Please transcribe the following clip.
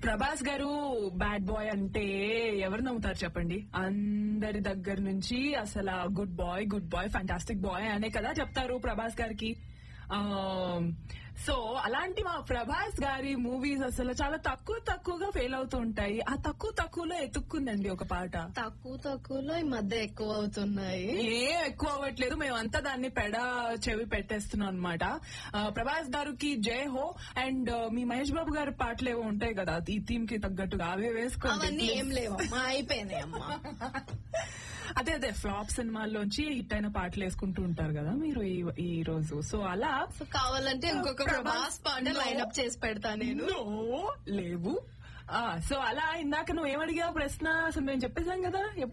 ప్రభాస్ గారు bad boy అంటే ఎవరు నమ్ముతారు చెప్పండి అందరి దగ్గర నుంచి అసలు good boy good boy fantastic boy అనే కదా చెప్తారు ప్రభాస్ గారికి సో అలాంటి మా ప్రభాస్ గారి మూవీస్ అసలు చాలా తక్కువ తక్కువగా ఫెయిల్ అవుతూ ఉంటాయి ఆ తక్కువ తక్కువలో ఎతుక్కుందండి ఒక పాట తక్కువ తక్కువలో ఈ మధ్య ఎక్కువ అవుతున్నాయి ఏం ఎక్కువ అవ్వట్లేదు మేమంతా దాన్ని పెడ చెవి పెట్టేస్తున్నాం అనమాట ప్రభాస్ గారికి జై హో అండ్ మీ మహేష్ బాబు గారి పాటలు ఏవో ఉంటాయి కదా ఈ థీమ్ కి తగ్గట్టుగా అవే అవన్నీ వేసుకోండి ఏం లేవమ్మా అయిపోయినాయి అమ్మా అదే అదే ఫ్లాప్ సినిమాల్లోంచి హిట్ అయిన పాటలు వేసుకుంటూ ఉంటారు కదా మీరు ఈ- ఈ రోజు సో అలా సో కావాలంటే ఇంకొక ప్రభాస్ పాట No. లైన్అప్ చేసి పెడతా నేను No, లేవు ఆ, సో అలా ఇందాక నువ్వు ఏమడిగావు ప్రశ్న అసలు మేము చెప్పేశాం కదా ఎప్పుడు